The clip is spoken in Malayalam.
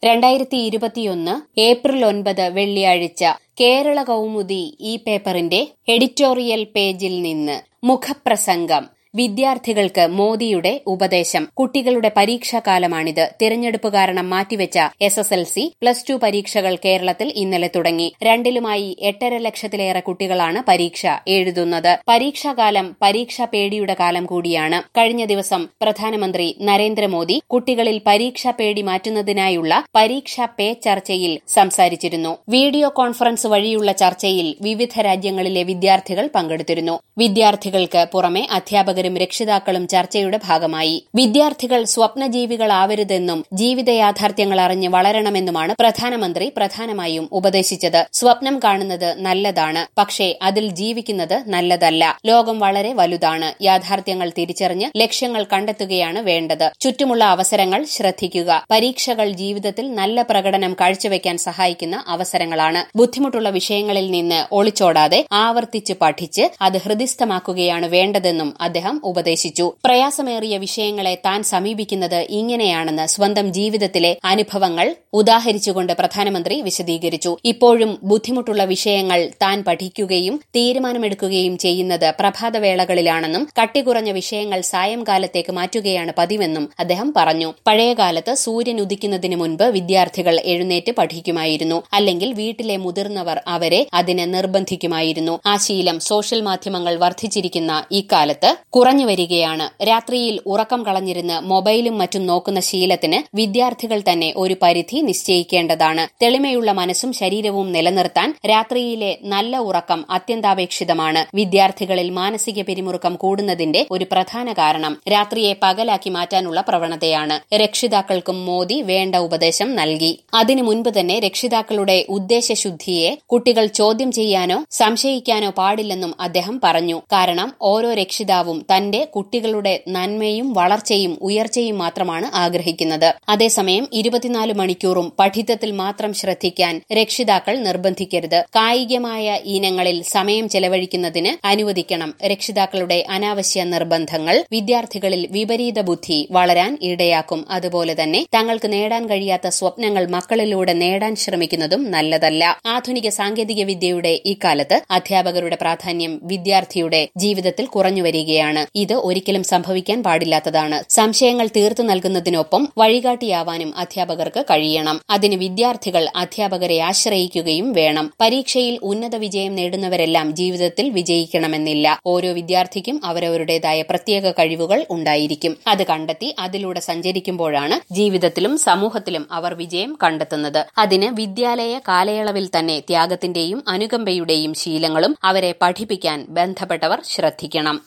രണ്ടായിരത്തി ഇരുപത്തിയൊന്ന് ഏപ്രിൽ ഒൻപത് വെള്ളിയാഴ്ച കേരള കൗമുദി ഈ പേപ്പറിന്റെ എഡിറ്റോറിയൽ പേജിൽ നിന്ന് മുഖപ്രസംഗം വിദ്യാർത്ഥികൾക്ക് മോദിയുടെ ഉപദേശം കുട്ടികളുടെ പരീക്ഷാകാലമാണിത് തിരഞ്ഞെടുപ്പ് കാരണം മാറ്റിവെച്ച S S L C plus two പരീക്ഷകൾ കേരളത്തിൽ ഇന്നലെ തുടങ്ങി രണ്ടിലുമായി എട്ടര ലക്ഷത്തിലേറെ കുട്ടികളാണ് പരീക്ഷ എഴുതുന്നത് പരീക്ഷാകാലം പരീക്ഷാ പേടിയുടെ കാലം കൂടിയാണ് കഴിഞ്ഞ ദിവസം പ്രധാനമന്ത്രി നരേന്ദ്രമോദി കുട്ടികളിൽ പരീക്ഷാ പേടി മാറ്റുന്നതിനായുള്ള പരീക്ഷാ പേ ചർച്ചയിൽ സംസാരിച്ചിരുന്നു വീഡിയോ കോൺഫറൻസ് വഴിയുള്ള ചർച്ചയിൽ വിവിധ രാജ്യങ്ങളിലെ വിദ്യാർത്ഥികൾ പങ്കെടുത്തിരുന്നു വിദ്യാർത്ഥികൾക്ക് പുറമെ അധ്യാപകരും രക്ഷിതാക്കളും ചർച്ചയുടെ ഭാഗമായി വിദ്യാർത്ഥികൾ സ്വപ്നജീവികളാവരുതെന്നും ജീവിത യാഥാർത്ഥ്യങ്ങൾ അറിഞ്ഞ് വളരണമെന്നുമാണ് പ്രധാനമന്ത്രി പ്രധാനമായും ഉപദേശിച്ചത് സ്വപ്നം കാണുന്നത് നല്ലതാണ് പക്ഷേ അതിൽ ജീവിക്കുന്നത് നല്ലതല്ല ലോകം വളരെ വലുതാണ് യാഥാർത്ഥ്യങ്ങൾ തിരിച്ചറിഞ്ഞ് ലക്ഷ്യങ്ങൾ കണ്ടെത്തുകയാണ് വേണ്ടത് ചുറ്റുമുള്ള അവസരങ്ങൾ ശ്രദ്ധിക്കുക പരീക്ഷകൾ ജീവിതത്തിൽ നല്ല പ്രകടനം കാഴ്ചവെക്കാൻ സഹായിക്കുന്ന അവസരങ്ങളാണ് ബുദ്ധിമുട്ടുള്ള വിഷയങ്ങളിൽ നിന്ന് ഒളിച്ചോടാതെ ആവർത്തിച്ച് പഠിച്ച് അത് ഹൃദിസ്ഥമാക്കുകയാണ് വേണ്ടതെന്നും അദ്ദേഹം ഉപദേശിച്ചു പ്രയാസമേറിയ വിഷയങ്ങളെ താൻ സമീപിക്കുന്നത് ഇങ്ങനെയാണെന്ന് സ്വന്തം ജീവിതത്തിലെ അനുഭവങ്ങൾ ഉദാഹരിച്ചുകൊണ്ട് പ്രധാനമന്ത്രി വിശദീകരിച്ചു ഇപ്പോഴും ബുദ്ധിമുട്ടുള്ള വിഷയങ്ങൾ താൻ പഠിക്കുകയും തീരുമാനമെടുക്കുകയും ചെയ്യുന്നത് പ്രഭാതവേളകളിലാണെന്നും കട്ടികുറഞ്ഞ വിഷയങ്ങൾ സായംകാലത്തേക്ക് മാറ്റുകയാണ് പതിവെന്നും അദ്ദേഹം പറഞ്ഞു പഴയകാലത്ത് സൂര്യൻ ഉദിക്കുന്നതിന് മുൻപ് വിദ്യാർത്ഥികൾ എഴുന്നേറ്റ് പഠിക്കുമായിരുന്നു അല്ലെങ്കിൽ വീട്ടിലെ മുതിർന്നവർ അവരെ അതിന് നിർബന്ധിക്കുമായിരുന്നു ആ ശീലം സോഷ്യൽ മാധ്യമങ്ങൾ വർദ്ധിച്ചിരിക്കുന്ന ഇക്കാലത്ത് കുറഞ്ഞു വരികയാണ് രാത്രിയിൽ ഉറക്കം കളഞ്ഞിരുന്ന് മൊബൈലും മറ്റും നോക്കുന്ന ശീലത്തിന് വിദ്യാർത്ഥികൾ തന്നെ ഒരു പരിധി നിശ്ചയിക്കേണ്ടതാണ് തെളിമയുള്ള മനസ്സും ശരീരവും നിലനിർത്താൻ രാത്രിയിലെ നല്ല ഉറക്കം അത്യന്താപേക്ഷിതമാണ് വിദ്യാർത്ഥികളിൽ മാനസിക പിരിമുറുക്കം കൂടുന്നതിന്റെ ഒരു പ്രധാന കാരണം രാത്രിയെ പകലാക്കി മാറ്റാനുള്ള പ്രവണതയാണ് രക്ഷിതാക്കൾക്കും മോദി വേണ്ട ഉപദേശം നൽകി അതിനു മുൻപ് തന്നെ രക്ഷിതാക്കളുടെ ഉദ്ദേശശുദ്ധിയെ കുട്ടികൾ ചോദ്യം ചെയ്യാനോ സംശയിക്കാനോ പാടില്ലെന്നും അദ്ദേഹം പറഞ്ഞു കാരണം ഓരോ രക്ഷിതാവും തന്റെ കുട്ടികളുടെ നന്മയും വളർച്ചയും ഉയർച്ചയും മാത്രമാണ് ആഗ്രഹിക്കുന്നത് അതേസമയം ഇരുപത്തിനാല് മണിക്കൂറും പഠിത്തത്തിൽ മാത്രം ശ്രദ്ധിക്കാൻ രക്ഷിതാക്കൾ നിർബന്ധിക്കരുത് കായികമായ ഇനങ്ങളിൽ സമയം ചെലവഴിക്കുന്നതിന് അനുവദിക്കണം രക്ഷിതാക്കളുടെ അനാവശ്യ നിർബന്ധങ്ങൾ വിദ്യാർത്ഥികളിൽ വിപരീത ബുദ്ധി വളരാൻ ഇടയാക്കും അതുപോലെ തന്നെ തങ്ങൾക്ക് നേടാൻ കഴിയാത്ത സ്വപ്നങ്ങൾ മക്കളിലൂടെ നേടാൻ ശ്രമിക്കുന്നതും നല്ലതല്ല ആധുനിക സാങ്കേതിക വിദ്യയുടെ ഇക്കാലത്ത് അധ്യാപകരുടെ പ്രാധാന്യം വിദ്യാർത്ഥിയുടെ ജീവിതത്തിൽ കുറഞ്ഞുവരികയാണ് ഇത് ഒരിക്കലും സംഭവിക്കാൻ പാടില്ലാത്തതാണ് സംശയങ്ങൾ തീർത്തു നൽകുന്നതിനൊപ്പം വഴികാട്ടിയാവാനും അധ്യാപകർക്ക് കഴിയണം അതിന് വിദ്യാർത്ഥികൾ അധ്യാപകരെ ആശ്രയിക്കുകയും വേണം പരീക്ഷയിൽ ഉന്നത വിജയം നേടുന്നവരെല്ലാം ജീവിതത്തിൽ വിജയിക്കണമെന്നില്ല ഓരോ വിദ്യാർത്ഥിക്കും അവരവരുടേതായ പ്രത്യേക കഴിവുകൾ ഉണ്ടായിരിക്കും അത് കണ്ടെത്തി അതിലൂടെ സഞ്ചരിക്കുമ്പോഴാണ് ജീവിതത്തിലും സമൂഹത്തിലും അവർ വിജയം കണ്ടെത്തുന്നത് അതിന് വിദ്യാലയ കാലയളവിൽ തന്നെ ത്യാഗത്തിന്റെയും അനുകമ്പയുടെയും ശീലങ്ങളും അവരെ പഠിപ്പിക്കാൻ ബന്ധപ്പെട്ടവർ ശ്രദ്ധിക്കണം